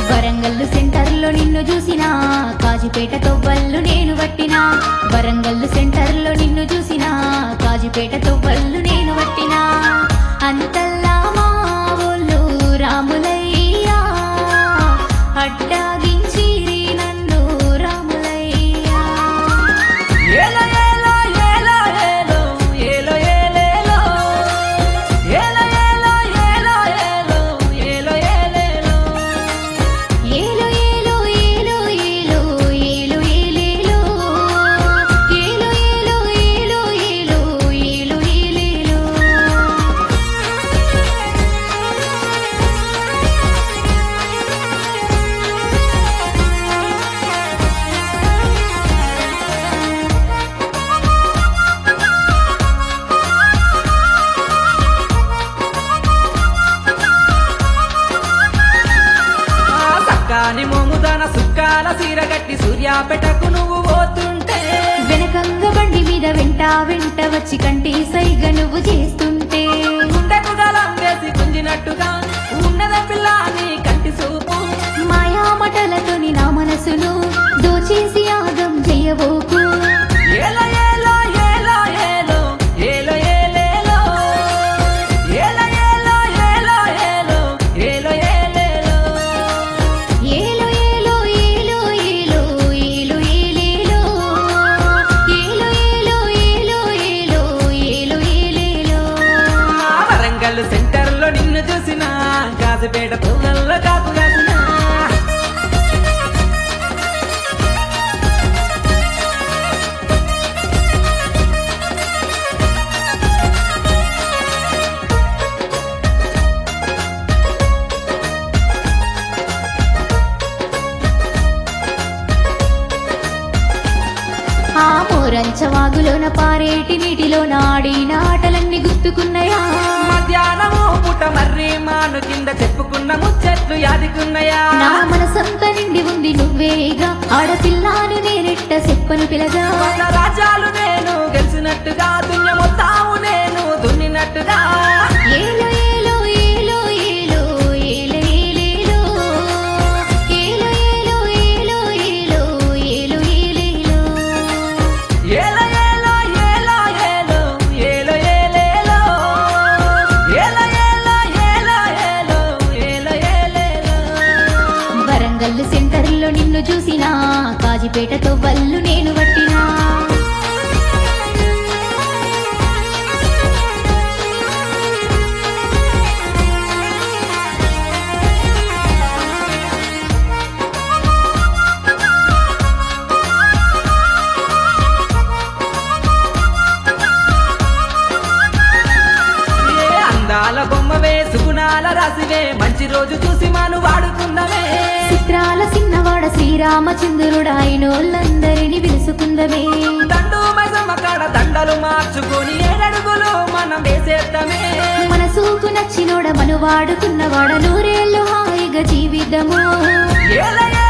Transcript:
వరంగల్లు సెంటర్లో నిన్ను చూసినా కాజీపేట తొవ్వళ్ళు నేను పట్టినా వరంగల్లు సెంటర్లో నిన్ను చూసినా కాజీపేట తొవ్వళ్ళు నేను పట్టినా అంతల్లా మా ఊళ్ళు రాములయ్యా అడ్డాగించిరి నన్ను రాములయ్యా ఏలో ఏలో ఏలో ఏలో ఏలో ఏలేలో ఏలో ఏలో ఏలో ఏలో ఏలో ఏలేలో ఏలో ఏలో ఏలో ఏలో ఏలో ఏలేలో ఏలో ఏలో ఏలో ఏలో ఏలో ఏలేలో ఆ సక్కాని మోముదాన సుక్కాల సీరగట్టి సూర్యాపేటకు నువ్వు పోతుంటే వెనకంగ బండి మీద వెంట వెంట వచ్చి కంటి సైగ నువ్వు చేస్తుంటే గుండెకు గలం వేసి గుంజినట్టుగా ఉన్నద పిల్ల నీ కంటి చూపు మాయా మటలతోని నా మనసును దోచేసి ఆగం చెయ్యబోకు ఏలో ఏలో ఏలో ఏలో ఏలో ఏలేలో ఏలో ఏలో ఏలో ఏలో ఏలో ఏలేలో ఏలో ఏలో ఏలో ఏలో ఏలో ఏలేలో ఏలో ఏలో ఏలో ఏలో ఏలో ఏలేలో ఆ వరంగల్ సెంటర్ లో నిన్ను చూసిన కాజుపేట పువ్వుల్లో కాపు కాసిన ఆ మోరంచ వాగులోన పారేటి నీటిలోన ఆడిన ఆటలన్నీ గుర్తుకున్నాయా మధ్యాహ్నము పుట్ట మర్రి మాను కింద చెప్పుకున్న ముచ్చట్లు యాదికున్నయా నా మనసంతా నిండి ఉంది నువ్వేగా ఆడపిల్లాను నేనెట్ట చెప్పను పిలగా వంద రాజ్యాలు నేను గెలిచినట్టుగా దున్య మొత్తాము నేను దున్నినట్టుగా ఏలో ఏలో ఏలో ఏలో ఏలో ఏలేలో ఏలో ఏలో ఏలో ఏలో ఏలో ఏలేలో ఏల ఏల ఏల ఏలో ఏల ఏలేలో ఏల ఏల ఏల ఏలో ఏల ఏలేలో వరంగల్ సెంటర్లో నిన్ను చూసినా కాజిపేటతో వల్లు నేను పట్టినా ఏ అందాల బొమ్మవే సుగుణాల రాసివే మంచి రోజు చూసి మాను వాడుకుందమే చిత్రాల చిన్నవాడ శ్రీరామచంద్రుడు ఆయనోళ్ళందరినీ పిలుసుకుందమే దండు మైసమ్మ కాడ దండలు మార్చుకొని ఏడడుగులు మనం వేసేద్దామే మనసుకు నచ్చినోడ మను వాడుకున్నవాడ నూరేళ్ళు హాయిగా జీవితము ఏల